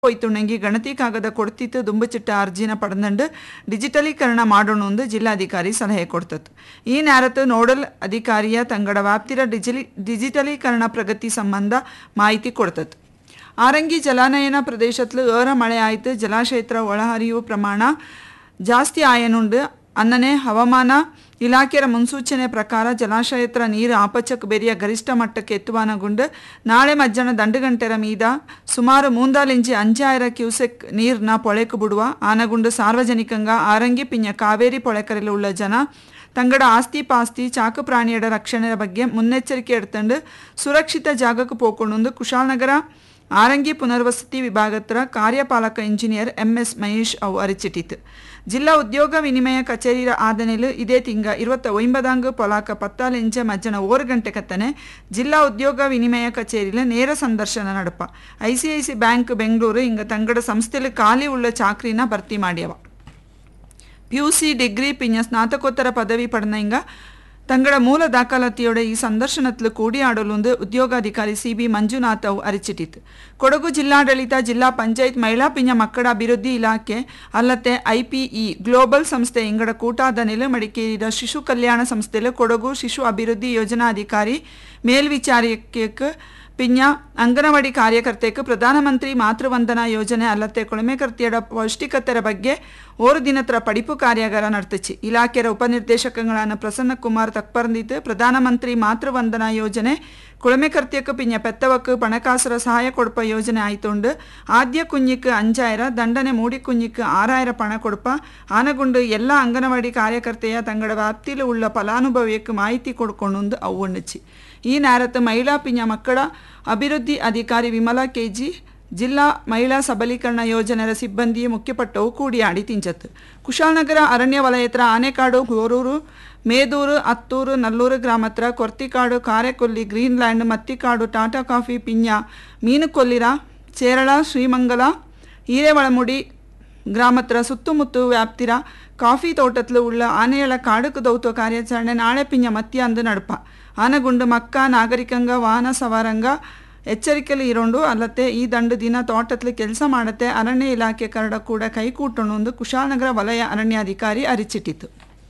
ಹೋಯ್ತುಣಂಗಿ ಗಣತಿ ಕಾಗದ ಕೊಡ್ತಿತ್ತು ದುಂಬಚಿಟ್ಟ ಅರ್ಜಿನ ಪಡೆದಂಡು ಡಿಜಿಟಲೀಕರಣ ಮಾಡೋಣ ಎಂದು ಜಿಲ್ಲಾಧಿಕಾರಿ ಸಲಹೆ ಕೊಡ್ತತ್ತು ಈ ನೇರತ್ತು ನೋಡಲ್ ಅಧಿಕಾರಿಯ ತಂಗಡ ವ್ಯಾಪ್ತಿರ ಡಿಜಿಲಿ ಡಿಜಿಟಲೀಕರಣ ಪ್ರಗತಿ ಸಂಬಂಧ ಮಾಹಿತಿ ಕೊಡ್ತತ್ತು ಆರಂಗಿ ಜಲಾನಯನ ಪ್ರದೇಶತ್ಲು ಏರ ಮಳೆ ಆಯ್ತು ಜಲಾಶಯತ್ರ ಒಳಹರಿವು ಪ್ರಮಾಣ ಜಾಸ್ತಿ ಆಯನುಂಡು ಅನ್ನನೆ ಹವಾಮಾನ ಇಲಾಖೆಯ ಮುನ್ಸೂಚನೆ ಪ್ರಕಾರ ಜಲಾಶಯತ್ರ ನೀರು ಆಪಚಕ್ ಬೆರಿಯ ಗರಿಷ್ಠ ಮಟ್ಟಕ್ಕೆ ಎತ್ತುವಾನಗೊಂಡು ನಾಳೆ ಮಧ್ಯಾಹ್ನ ದಂಡುಗಂಟೆರ ಮೀದ ಸುಮಾರು ಮೂಂದಾಲಿಂಚಿ ಅಂಜಾಯಿರ ಕ್ಯೂಸೆಕ್ ನೀರ್ನ ಪೊಳೆಕು ಬಿಡುವ ಆನಗುಂಡು ಸಾರ್ವಜನಿಕಂಗ ಆರಂಗಿ ಪಿಂಜ ಕಾವೇರಿ ಪೊಳೆಕರೆಲು ಉಳ್ಳ ಜನ ತಂಗಡ ಆಸ್ತಿ ಪಾಸ್ತಿ ಚಾಕು ಪ್ರಾಣಿಯಡ ರಕ್ಷಣೆಯ ಬಗ್ಗೆ ಮುನ್ನೆಚ್ಚರಿಕೆ ಎಡ್ತಂಡು ಸುರಕ್ಷಿತ ಜಾಗಕ್ಕೆ ಪೋಕೊಂಡು ಕುಶಾಲನಗರ ಆರಂಗಿ ಪುನರ್ವಸತಿ ವಿಭಾಗತ್ರ ಕಾರ್ಯಪಾಲಕ ಇಂಜಿನಿಯರ್ ಎಂ ಎಸ್ ಮಹೇಶ್ ಅವು ಅರಿಚಿಟ್ಟಿತು ಜಿಲ್ಲಾ ಉದ್ಯೋಗ ವಿನಿಮಯ ಕಚೇರಿ ಆದನೆಲು ಇದೇ ತಿಂಗ ಇರುವತ್ತ ಒಂಬದಾಂಗ್ ಪೊಲಾಕ ಪತ್ತಾಲೆಂಚ ಮಧ್ಯಾಹ್ನ ಓರು ಗಂಟೆ ಕತ್ತನೆ ಜಿಲ್ಲಾ ಉದ್ಯೋಗ ವಿನಿಮಯ ಕಚೇರಿಲ ನೇರ ಸಂದರ್ಶನ ನಡಪ I C I C bank Bengaluru ಇಂಗ ತಂಗಡ ಸಂಸ್ಥೆಲು ಖಾಲಿ ಉಳ್ಳ ಚಾಕ್ರಿನ ಭರ್ತಿ ಮಾಡ್ಯವ ಪಿ ಯು ಸಿ ಡಿಗ್ರಿ ಪಿಂಜ ಸ್ನಾತಕೋತ್ತರ ಪದವಿ ಪಡೆದಂಗ ತಂಗಡ ಮೂಲ ದಾಖಲಾತಿಯೋಡ ಈ ಸಂದರ್ಶನತ್ಲು ಕೂಡಿಯಾಡಲೊಂದು ಉದ್ಯೋಗಾಧಿಕಾರಿ ಸಿ ಬಿ ಮಂಜುನಾಥ್ ಅವು ಅರಿಚಿಟ್ಟಿತು ಕೊಡಗು ಜಿಲ್ಲಾಡಳಿತ ಜಿಲ್ಲಾ ಪಂಚಾಯತ್ ಮಹಿಳಾ ಪಿಂಜ ಮಕ್ಕಳ ಅಭಿವೃದ್ಧಿ ಇಲಾಖೆ ಅಲ್ಲದೆ ಐಪಿಇ ಗ್ಲೋಬಲ್ ಸಂಸ್ಥೆ ಇಂಗಡ ಕೂಟಾದ ನೆಲೆ ಮಡಿಕೇರಿದ ಶಿಶು ಕಲ್ಯಾಣ ಸಂಸ್ಥೆಲು ಕೊಡಗು ಶಿಶು ಅಭಿವೃದ್ಧಿ ಯೋಜನಾಧಿಕಾರಿ ಮೇಲ್ವಿಚಾರಕ್ಕೆ ಪಿಂಜ ಅಂಗನವಾಡಿ ಕಾರ್ಯಕರ್ತೆಗೆ ಪ್ರಧಾನಮಂತ್ರಿ ಮಾತೃವಂದನಾ ಯೋಜನೆ ಅಲ್ಲತ್ತೆ ಕೊಳಮೆಕರ್ತಿಯಡ ಪೌಷ್ಟಿಕತೆರ ಬಗ್ಗೆ ಓರು ದಿನತ್ರ ಪಡಿಪು ಕಾರ್ಯಾಗಾರ ನಡೆತಿச்சு ಇಲಾಖೆಯ ಉಪನಿರ್ದೇಶಕಗಳಾன ಪ್ರಸನ್ನ ಕುಮಾರ್ ತಕ್ಪರ್ದಿತ್ತು ಪ್ರಧಾನಮಂತ್ರಿ ಮಾತೃವಂದನಾ ಯೋಜನೆ ಕುಳಮೆಕರ್ತಿಯಕ್ಕೆ ಪಿಂಜ ಪೆತ್ತವಕ್ಕೆ ಪಣಕಾಸರ ಸಹಾಯ ಕೊಡುಪ ಯೋಜನೆ ಆಯ್ತುಂಡು ಆದ್ಯ ಕುഞ്ഞിക്ക് അഞ്ചായിര ದಂಡನೆ ಮೂಡಿ ಕುഞ്ഞിക്ക് ಆರಾಯಿರ ಪಣ ಕೊಡುಪ ಆನಗುಂಡು ಎಲ್ಲ ಅಂಗನವಾಡಿ ಕಾರ್ಯಕರ್ತೆಯ ತಂಗಡ ವ್ಯಾಪ್ತಿಲು ಉಳ್ಳ ಫಲಾನುಭವಿಯಕ್ಕೆ ಮಾಹಿತಿ ಕೊಡ್ಕೊಂಡು ಅವು ಉಣ್ಣುಚ್ಚಿ ಈ ನೇರത്ത് ಮಹಿಳಾ ಪಿಂಜ ಮಕ್ಕಳ ಅಭಿವೃದ್ಧಿ ಅಧಿಕಾರಿ ವಿಮಲಾ ಕೆಜಿ ಜಿಲ್ಲಾ ಮಹಿಳಾ ಸಬಲೀಕರಣ ಯೋಜನೆಯ ಸಿಬ್ಬಂದಿ ಮುಖ್ಯಪಟ್ಟವು ಕೂಡಿಯಾಡಿ ತಿಂಚತ್ತು ಕುಶಾಲನಗರ ಅರಣ್ಯ ವಲಯತ್ರ ಆನೆಕಾಡು ಗೋರೂರು ಮೇದೂರು ಅತ್ತೂರು ನಲ್ಲೂರು ಗ್ರಾಮತ್ರ ಕೊರ್ತಿಕಾಡು ಕಾರೆಕೊಲ್ಲಿ ಗ್ರೀನ್ಲ್ಯಾಂಡ್ ಮತ್ತಿಕಾಡು ಟಾಟಾ ಕಾಫಿ ಪಿಂಜ ಮೀನುಕೊಲ್ಲಿರ ಚೇರಳ ಶ್ರೀಮಂಗಲ ಹಿರೇವಳಮುಡಿ ಗ್ರಾಮತ್ರ ಸುತ್ತಮುತ್ತ ವ್ಯಾಪ್ತಿರ ಕಾಫಿ ತೋಟತ್ಲು ಉಳ್ಳ ಆನೆಯಳ ಕಾಡುಕು ದೌತ್ವ ಕಾರ್ಯಾಚರಣೆ ನಾಳೆ ಪಿಂಜ ಮತ್ಯಾಂದು ನಡಪ ಆನಗುಂಡು ಮಕ್ಕ ನಾಗರಿಕಂಗ ವಾಹನ ಸವಾರಂಗ ಎಚ್ಚರಿಕೆಯಲ್ಲಿ ಇರೋಂಡು ಅಲ್ಲತ್ತೆ ಈ ದಂಡು ದಿನ ತೋಟತ್ಲು ಕೆಲಸ ಮಾಡತ್ತೆ ಅರಣ್ಯ ಇಲಾಖೆ ಕರಡ ಕೂಡ ಕೈಕೂಟಣೊಂದು ಕುಶಾಲನಗರ ವಲಯ ಅರಣ್ಯಾಧಿಕಾರಿ ಅರಿಚಿಟ್ಟಿತು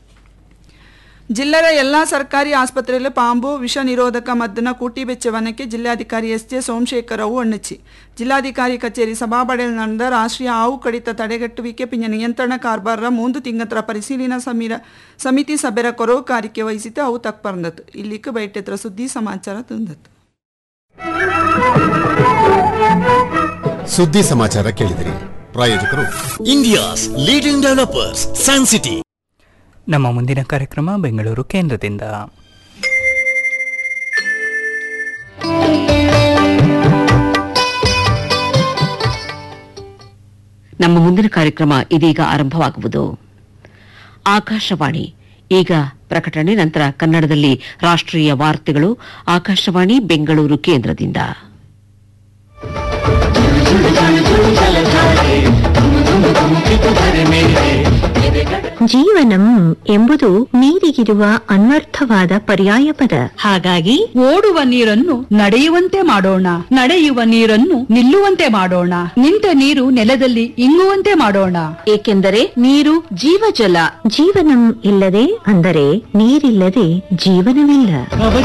ಜಿಲ್ಲೆಯ ಎಲ್ಲ ಸರ್ಕಾರಿ ಆಸ್ಪತ್ರೆಯಲ್ಲಿ ಪಾಂಬು ವಿಷ ನಿರೋಧಕ ಮದ್ದನ ಕೂಟಿ ಬೆಚ್ಚವನಕ್ಕೆ ಜಿಲ್ಲಾಧಿಕಾರಿ ಎಸ್ ಜೆ ಸೋಮಶೇಖರ್ ಅವು ಒಣ್ಣಿಸಿ ಜಿಲ್ಲಾಧಿಕಾರಿ ಕಚೇರಿ ಸಭಾಬಡೆಯಲ್ಲಿ ನಡೆದ ರಾಷ್ಟ್ರೀಯ ಹಾವು ಕಡಿತ ತಡೆಗಟ್ಟುವಿಕೆ ಪಿಂಜ ನಿಯಂತ್ರಣ ಕಾರ್ಬಾರ ಮೂಂದು ತಿಂಗತ್ರ ಪರಿಶೀಲನಾ ಸಮೀರ ಸಮಿತಿ ಸಭೆರ ಕೊರೋಕಾರಿಕೆ ವಹಿಸಿತು ಅವು ತಕ್ಪರ್ಂದತ್ತು ಇಲ್ಲಿಕ್ಕೆ ಬೈಟೆತ್ರ ಸುದ್ದಿ ಸಮಾಚಾರ ತಂದತ್ತು ಸುದ್ದಿ ಸಮಾಚಾರ ಕೇಳಿದಿರಿ ಪ್ರಾಯೋಜಕರು India's leading developers San City ನಮ್ಮ ಮುಂದಿನ ಕಾರ್ಯಕ್ರಮ ಬೆಂಗಳೂರು ಕೇಂದ್ರದಿಂದ ನಮ್ಮ ಮುಂದಿನ ಕಾರ್ಯಕ್ರಮ ಇದೀಗ ಆರಂಭವಾಗುವುದು ಆಕಾಶವಾಣಿ ಈಗ ಪ್ರಕಟಣೆ ನಂತರ ಕನ್ನಡದಲ್ಲಿ ರಾಷ್ಟ್ರೀಯ ವಾರ್ತೆಗಳು ಆಕಾಶವಾಣಿ ಬೆಂಗಳೂರು ಕೇಂದ್ರದಿಂದ ಜೀವನಂ ಎಂಬುದು ನೀರಿಗಿರುವ ಅನ್ವರ್ಥವಾದ ಪರ್ಯಾಯ ಪದ ಹಾಗಾಗಿ ಓಡುವ ನೀರನ್ನು ನಡೆಯುವಂತೆ ಮಾಡೋಣ ನಡೆಯುವ ನೀರನ್ನು ನಿಲ್ಲುವಂತೆ ಮಾಡೋಣ ನಿಂತ ನೀರು ನೆಲದಲ್ಲಿ ಇಂಗುವಂತೆ ಮಾಡೋಣ ಏಕೆಂದರೆ ನೀರು ಜೀವಜಲ ಜೀವನಂ ಇಲ್ಲದೆ ಅಂದರೆ ನೀರಿಲ್ಲದೆ ಜೀವನವಿಲ್ಲ